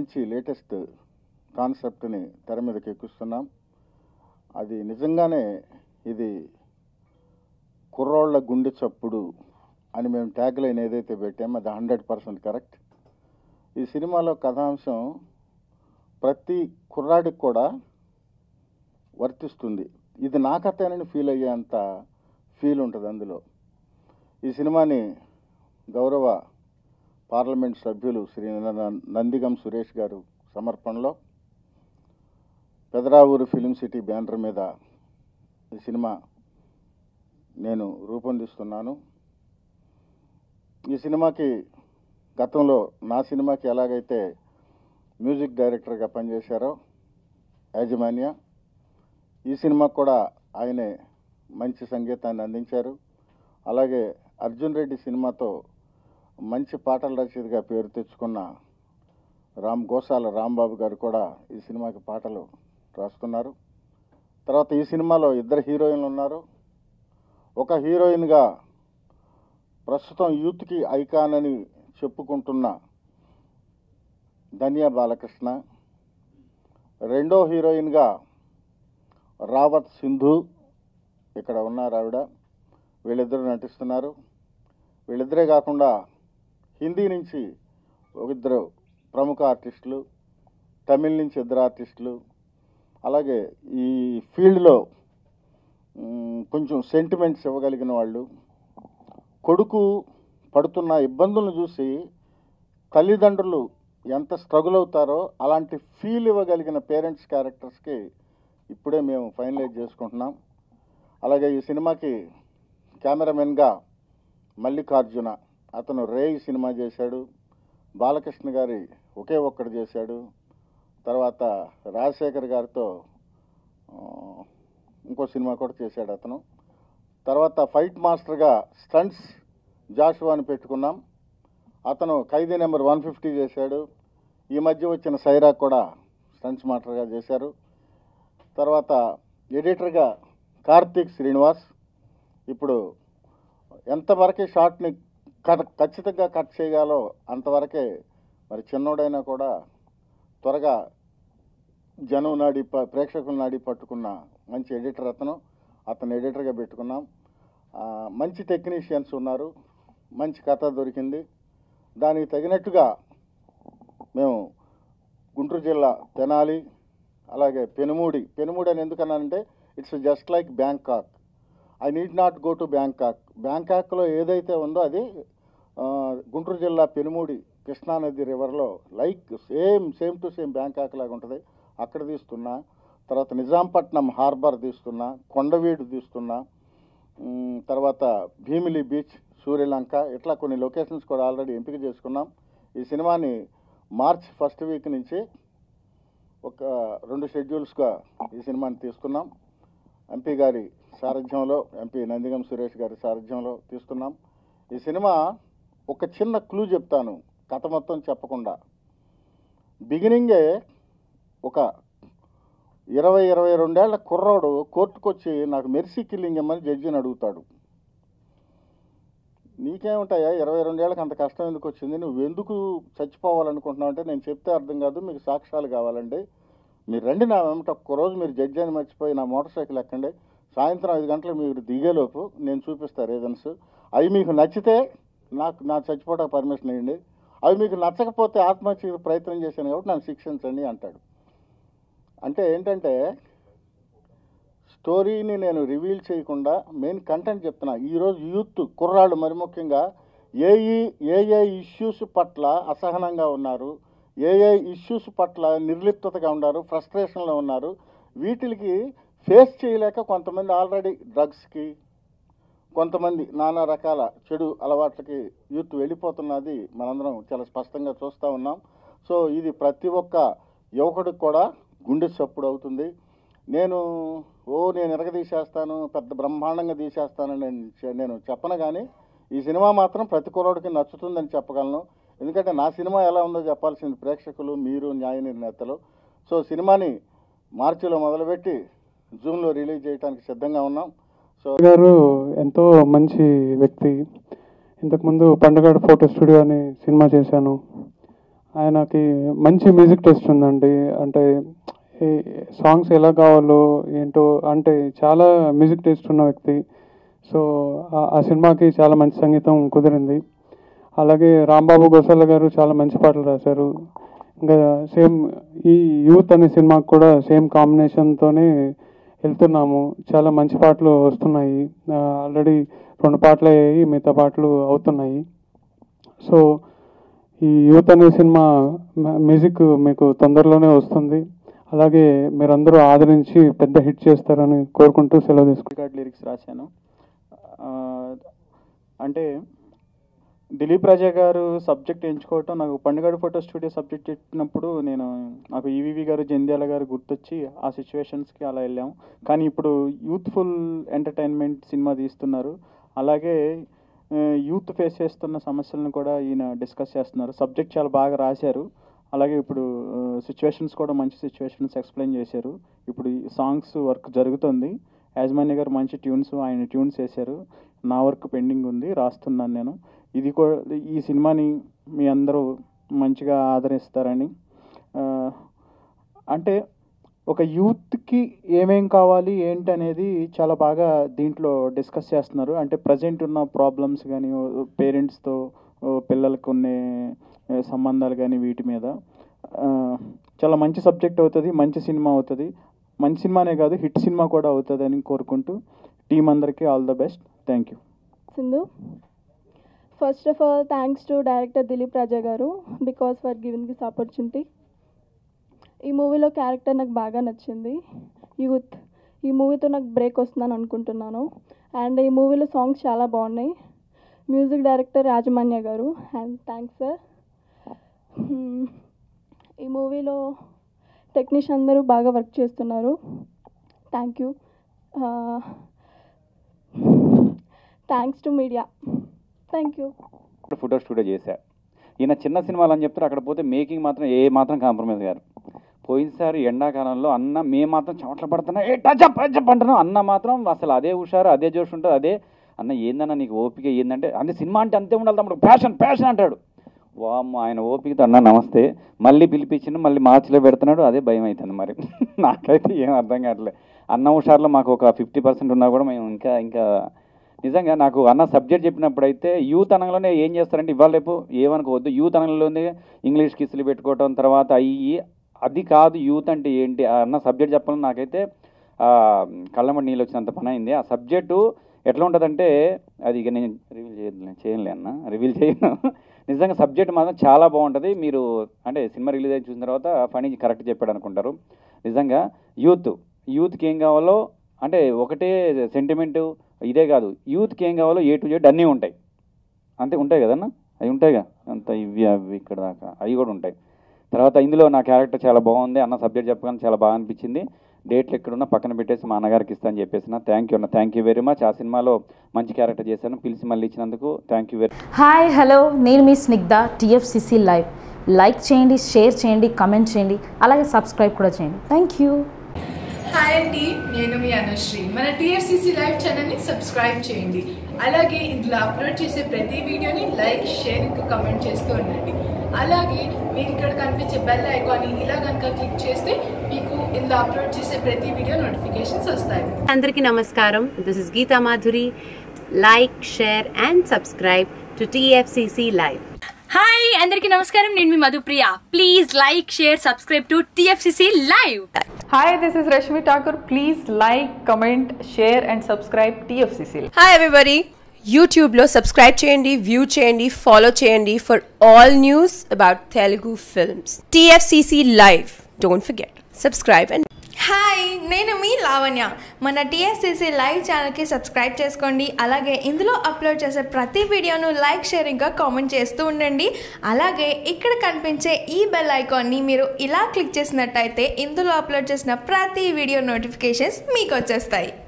మంచి లేటెస్ట్ కాన్సెప్ట్ని తెర మీదకి ఎక్కిస్తున్నాం అది నిజంగానే ఇది కుర్రోళ్ళ గుండె చప్పుడు అని మేము ట్యాగ్ లైన్ ఏదైతే పెట్టామో అది హండ్రెడ్ పర్సెంట్ కరెక్ట్ ఈ సినిమాలో కథాంశం ప్రతి కుర్రాడికి కూడా వర్తిస్తుంది ఇది నా కథేనని ఫీల్ అయ్యేంత ఫీల్ ఉంటుంది అందులో ఈ సినిమాని గౌరవ పార్లమెంట్ సభ్యులు శ్రీ న- నందిగం సురేష్ గారు సమర్పణలో పెదరావూరు ఫిలిం సిటీ బ్యానర్ మీద ఈ సినిమా నేను రూపొందిస్తున్నాను ఈ సినిమాకి గతంలో నా సినిమాకి ఎలాగైతే మ్యూజిక్ డైరెక్టర్గా పనిచేశారో యాజమాన్య ఈ సినిమాకు కూడా ఆయనే మంచి సంగీతాన్ని అందించారు అలాగే అర్జున్ రెడ్డి సినిమాతో మంచి పాటల రచయితగా పేరు తెచ్చుకున్న రామ్ గోసాల రాంబాబు గారు కూడా ఈ సినిమాకి పాటలు రాస్తున్నారు తర్వాత ఈ సినిమాలో ఇద్దరు హీరోయిన్లు ఉన్నారు ఒక హీరోయిన్గా ప్రస్తుతం యూత్కి ఐకాన్ అని చెప్పుకుంటున్న ధన్య బాలకృష్ణ రెండో హీరోయిన్గా రావత్ సింధు ఇక్కడ ఉన్నారు ఆవిడ వీళ్ళిద్దరూ నటిస్తున్నారు వీళ్ళిద్దరే కాకుండా హిందీ నుంచి ఒక ఇద్దరు ప్రముఖ ఆర్టిస్టులు తమిళ్ నుంచి ఇద్దరు ఆర్టిస్టులు అలాగే ఈ ఫీల్డ్లో మ్, కొంచెం సెంటిమెంట్స్ ఇవ్వగలిగిన వాళ్ళు కొడుకు పడుతున్న ఇబ్బందులను చూసి తల్లిదండ్రులు ఎంత స్ట్రగుల్ అవుతారో అలాంటి ఫీల్ ఇవ్వగలిగిన పేరెంట్స్ క్యారెక్టర్స్కి ఇప్పుడే మేము ఫైనలైజ్ చేసుకుంటున్నాం అలాగే ఈ సినిమాకి కెమెరామెన్గా మల్లికార్జున అతను రే ఈ సినిమా చేశాడు బాలకృష్ణ గారి ఒకే ఒక్కడు చేశాడు తర్వాత రాజశేఖర్ గారితో ఆ, ఇంకో సినిమా కూడా చేశాడు అతను తర్వాత ఫైట్ మాస్టర్గా స్టంట్స్ జాషువాని పెట్టుకున్నాం అతను ఖైదీ నెంబర్ వన్ ఫిఫ్టీ చేశాడు ఈ మధ్య వచ్చిన సైరా కూడా స్టంట్స్ మాస్టర్గా చేశారు తర్వాత ఎడిటర్గా కార్తీక్ శ్రీనివాస్ ఇప్పుడు ఎంతవరకే షార్ట్ని కట్ ఖచ్చితంగా కట్ చేయగాలో అంతవరకే మరి చిన్నోడైనా కూడా త్వరగా జనం నాడి ప- ప్రేక్షకుల నాడి పట్టుకున్న మంచి ఎడిటర్ అతను అతను ఎడిటర్గా పెట్టుకున్నాం ఆ, మంచి టెక్నీషియన్స్ ఉన్నారు మంచి కథ దొరికింది దానికి తగినట్టుగా మేము గుంటూరు జిల్లా తెనాలి అలాగే పెనుమూడి పెనుమూడి అని ఎందుకన్నానంటే it's just like Bangkok I need not go to Bangkok బ్యాంకాక్లో ఏదైతే ఉందో అది ఆ, గుంటూరు జిల్లా పెనుమూడి కృష్ణానది రివర్లో like same same to same Bangkok లాగా ఉంటుంది అక్కడ తీస్తున్నా తర్వాత నిజాంపట్నం హార్బర్ తీస్తున్నా కొండవీడు తీస్తున్నా ఉమ్, తర్వాత భీమిలి బీచ్ సూర్యలంక ఇట్లా కొన్ని లొకేషన్స్ కూడా ఆల్రెడీ ఎంపిక చేసుకున్నాం ఈ సినిమాని మార్చ్ ఫస్ట్ వీక్ నుంచి ఒక రెండు షెడ్యూల్స్గా ఈ సినిమాని తీస్తున్నాం ఎంపీ గారి సారథ్యంలో ఎంపీ నందిగం సురేష్ గారి సారథ్యంలో తీస్తున్నాం ఈ సినిమా ఒక చిన్న క్లూ చెప్తాను కథ మొత్తం చెప్పకుండా బిగినింగే ఒక ఇరవై ఇరవై రెండేళ్ల కుర్రోడు కోర్టుకు వచ్చి నాకు మెర్సీ కిల్లింగ్ ఇమ్మని జడ్జిని అడుగుతాడు నీకేముంటాయా ఇరవై రెండేళ్ళకి అంత కష్టం ఎందుకు వచ్చింది నువ్వు ఎందుకు చచ్చిపోవాలనుకుంటున్నావు అంటే నేను చెప్తే అర్థం కాదు మీకు సాక్ష్యాలు కావాలండి మీరు రండి నా వెంట ఒక్కరోజు మీరు జడ్జి అని మర్చిపోయి నా మోటార్ సైకిల్ ఎక్కండి సాయంత్రం ఐదు గంటలకు మీరు దిగేలోపు నేను చూపిస్తా రీజన్స్ అవి మీకు నచ్చితే నాకు నా చచ్చిపోవడానికి పర్మిషన్ ఇవ్వండి అవి మీకు నచ్చకపోతే ఆత్మహత్య ప్రయత్నం చేశాను కాబట్టి నన్ను శిక్షించండి అంటాడు అంటే ఏంటంటే స్టోరీని నేను రివీల్ చేయకుండా మెయిన్ కంటెంట్ చెప్తున్నా ఈరోజు యూత్ కుర్రాళ్ళు మరి ముఖ్యంగా ఏ ఈ- ఏ ఏ ఇష్యూస్ పట్ల అసహనంగా ఉన్నారు ఏ ఏ ఇష్యూస్ పట్ల నిర్లిప్తతగా ఉన్నారు ఫ్రస్ట్రేషన్లో ఉన్నారు వీటికి ఫేస్ చేయలేక కొంతమంది ఆల్రెడీ డ్రగ్స్కి కొంతమంది నానా రకాల చెడు అలవాట్లకి యూత్ వెళ్ళిపోతున్నది మనందరం చాలా స్పష్టంగా చూస్తూ ఉన్నాం సో ఇది ప్రతి ఒక్క యువకుడికి కూడా గుండె చప్పుడు అవుతుంది నేను ఓ నేను ఎరగదీసేస్తాను పెద్ద బ్రహ్మాండంగా తీసేస్తానని నేను చె- నేను చెప్పను కానీ ఈ సినిమా మాత్రం ప్రతి కుర్రోడికి నచ్చుతుందని చెప్పగలను ఎందుకంటే నా సినిమా ఎలా ఉందో చెప్పాల్సింది ప్రేక్షకులు మీరు న్యాయ నిర్ణేతలు సో సినిమాని మార్చిలో మొదలుపెట్టి జూన్లో రిలీజ్ చేయడానికి సిద్ధంగా ఉన్నాం సో గారు ఎంతో మంచి వ్యక్తి ఇంతకుముందు పండుగ ఫోటో స్టూడియో అని సినిమా చేశాను ఆయనకి మంచి మ్యూజిక్ టెస్ట్ ఉందండి అంటే ఈ సాంగ్స్ ఎలా కావాలో ఏంటో అంటే చాలా మ్యూజిక్ టేస్ట్ ఉన్న వ్యక్తి సో ఆ- ఆ సినిమాకి చాలా మంచి సంగీతం కుదిరింది అలాగే రాంబాబు గోసాల గారు చాలా మంచి పాటలు రాశారు ఇంకా సేమ్ ఈ యూత్ అనే సినిమాకి కూడా సేమ్ కాంబినేషన్తోనే వెళ్తున్నాము చాలా మంచి పాటలు వస్తున్నాయి ఆల్రెడీ రెండు పాటలు అయ్యాయి మిగతా పాటలు అవుతున్నాయి సో ఈ యూత్ అనే సినిమా మ- మ్యూజిక్ మీకు తొందరలోనే వస్తుంది అలాగే మీరందరూ ఆదరించి పెద్ద హిట్ చేస్తారని కోరుకుంటూ సెలవు తీసుకుంటాను రికార్డ్ లిరిక్స్ రాశాను ఆ, అంటే దిలీప్ రాజా గారు సబ్జెక్ట్ ఎంచుకోవటం నాకు పండుగ ఫోటో స్టూడియో సబ్జెక్ట్ చెప్పినప్పుడు నేను నాకు ఈవీవి గారు జంధ్యాల గారు గుర్తొచ్చి ఆ సిచ్యువేషన్స్కి అలా వెళ్ళాం కానీ ఇప్పుడు యూత్ఫుల్ ఎంటర్టైన్మెంట్ సినిమా తీస్తున్నారు అలాగే ఆ, యూత్ ఫేస్ చేస్తున్న సమస్యలను కూడా ఈయన డిస్కస్ చేస్తున్నారు సబ్జెక్ట్ చాలా బాగా రాశారు అలాగే ఇప్పుడు సిచ్యువేషన్స్ కూడా మంచి సిచ్యువేషన్స్ ఎక్స్ప్లెయిన్ చేశారు ఇప్పుడు ఈ సాంగ్స్ వర్క్ జరుగుతుంది యాజమాన్య గారు మంచి ట్యూన్స్ ఆయన ట్యూన్స్ వేశారు నా వర్క్ పెండింగ్ ఉంది రాస్తున్నాను నేను ఇది కూడా ఈ సినిమాని మీ అందరూ మంచిగా ఆదరిస్తారని ఆ, అంటే ఒక యూత్కి ఏమేం కావాలి ఏంటి అనేది చాలా బాగా దీంట్లో డిస్కస్ చేస్తున్నారు అంటే ప్రజెంట్ ఉన్న ప్రాబ్లమ్స్ కానీ పేరెంట్స్తో పిల్లలకు ఉండే ఆ, సంబంధాలు కానీ వీటి మీద ఆ, చాలా మంచి సబ్జెక్ట్ అవుతుంది మంచి సినిమా అవుతుంది మంచి సినిమానే కాదు హిట్ సినిమా కూడా అవుతుందని కోరుకుంటూ టీం అందరికీ all the best thank you Sindhu first of all thanks to director Dilip Raja garu because for giving this opportunity ఈ మూవీలో క్యారెక్టర్ నాకు బాగా నచ్చింది యూత్ ఈ మూవీతో నాకు బ్రేక్ వస్తుందని అనుకుంటున్నాను అండ్ ఈ మూవీలో సాంగ్స్ చాలా బాగున్నాయి మ్యూజిక్ డైరెక్టర్ రాజమాన్య గారు అండ్ థ్యాంక్స్ సార్ ఈ మూవీలో టెక్నీషియన్ అందరూ బాగా వర్క్ చేస్తున్నారు thank you thanks to media thank you photo studio చేశా ఈయన చిన్న సినిమాలు అని చెప్తారు అక్కడ పోతే మేకింగ్ మాత్రం ఏ మాత్రం కాంప్రమైజ్ గారు పోయినసారి ఎండాకాలంలో అన్న మేము మాత్రం చెమటలు పడుతున్నా ఏ టచప్ టచప్ అంటున్నాం అన్న మాత్రం అసలు అదే హుషారు అదే జోష్ ఉంటుంది అదే అన్న ఏందన్న నీకు ఓపిక ఏందంటే అంటే సినిమా అంటే అంతే ఉండాలి తమ్ముడు ప్యాషన్ ప్యాషన్ అంటాడు వామ్మ ఆయన ఓపికతో అన్న నమస్తే మళ్ళీ పిలిపించిన మళ్ళీ మార్చిలో పెడుతున్నాడు అదే భయం అవుతుంది మరి నాకైతే ఏం అర్థం కావట్లేదు అన్న హుషారులో మాకు ఒక ఫిఫ్టీ పర్సెంట్ ఉన్నా కూడా మేము ఇంకా ఇంకా నిజంగా నాకు అన్న సబ్జెక్ట్ చెప్పినప్పుడు అయితే యూత్ అనగానే ఏం చేస్తారంటే ఇవాళ రేపు ఏమనుకోవద్దు యూత్ అనగానే ఇంగ్లీష్ కిస్సులు పెట్టుకోవటం తర్వాత అయ్యి అది కాదు యూత్ అంటే ఏంటి ఆ అన్న సబ్జెక్ట్ చెప్పాలని నాకైతే ఆ, కళ్ళమడి నీళ్ళు వచ్చినంత పని అయింది ఆ సబ్జెక్టు ఎట్లా ఉంటుందంటే అది ఇక నేను రివీల్ చేయలే చేయనులే అన్న రివీల్ చేయను నిజంగా సబ్జెక్ట్ మాత్రం చాలా బాగుంటుంది మీరు అంటే సినిమా రిలీజ్ అయి చూసిన తర్వాత ఫనీ కరెక్ట్ చెప్పాడు అనుకుంటారు నిజంగా యూత్ యూత్కి ఏం కావాలో అంటే ఒకటే సెంటిమెంట్ ఇదే కాదు యూత్కి ఏం కావాలో ఏ టు జెడ్ అన్నీ ఉంటాయి అంతే ఉంటాయి కదన్నా అవి ఉంటాయిగా అంత ఇవి అవి ఇక్కడ దాకా అవి కూడా ఉంటాయి తర్వాత ఇందులో నా క్యారెక్టర్ చాలా బాగుంది అన్న సబ్జెక్ట్ చెప్పగానే చాలా బాగా అనిపించింది డేట్లు ఎక్కడున్నా పక్కన పెట్టేసి మా అన్నగారికి ఇస్తాను చెప్పేసిన థ్యాంక్ యూ అన్న థ్యాంక్ యూ వెరీ మచ్ ఆ సినిమాలో మంచి క్యారెక్టర్ చేశాను పిలిచి మళ్ళీ ఇచ్చినందుకు thank you very hi hello నేను మీ స్నిగ్ధ టీఎఫ్సిసి లైవ్ లైక్ చేయండి షేర్ చేయండి కమెంట్ చేయండి అలాగే సబ్స్క్రైబ్ కూడా చేయండి థ్యాంక్ యూ హాయ్ అండి నేను మీ అనుశ్రీ మన టీఎఫ్సిసి లైవ్ ఛానల్ని సబ్స్క్రైబ్ చేయండి అలాగే ఇందులో అప్లోడ్ చేసే ప్రతి వీడియోని లైక్ షేర్ ఇంకా కమెంట్ చేస్తూ ఉండండి అలాగే మీరు ఇక్కడ కనిపించే బెల్ ఐకాన్ని ఇలా కనుక క్లిక్ చేస్తే మీకు ఇందులో అప్లోడ్ చేసే ప్రతి వీడియో నోటిఫికేషన్స్ వస్తాయి అందరికీ నమస్కారం this is Geetha Madhuri like share and subscribe to TFCC live hi అందరికీ నమస్కారం నేను మీ Madhupriya please like share subscribe to TFCC live Hi, this is Rashmi Thakur. Please like, comment, share, and subscribe TFCC. Hi everybody యూట్యూబ్లో subscribe చేయండి view చేయండి follow చేయండి for all news about Telugu films TFCC live don't forget subscribe and hi నేను మీ లావణ్య మన TSCC live ఛానల్కి subscribe చేసుకోండి అలాగే ఇందులో అప్లోడ్ చేసే ప్రతి వీడియోను లైక్ షేర్ ఇంకా కామెంట్ చేస్తూ ఉండండి అలాగే ఇక్కడ కనిపించే ఈ బెల్ ఐకాన్ని మీరు ఇలా క్లిక్ చేసినట్టయితే ఇందులో అప్లోడ్ చేసిన ప్రతి వీడియో నోటిఫికేషన్స్ మీకు వచ్చేస్తాయి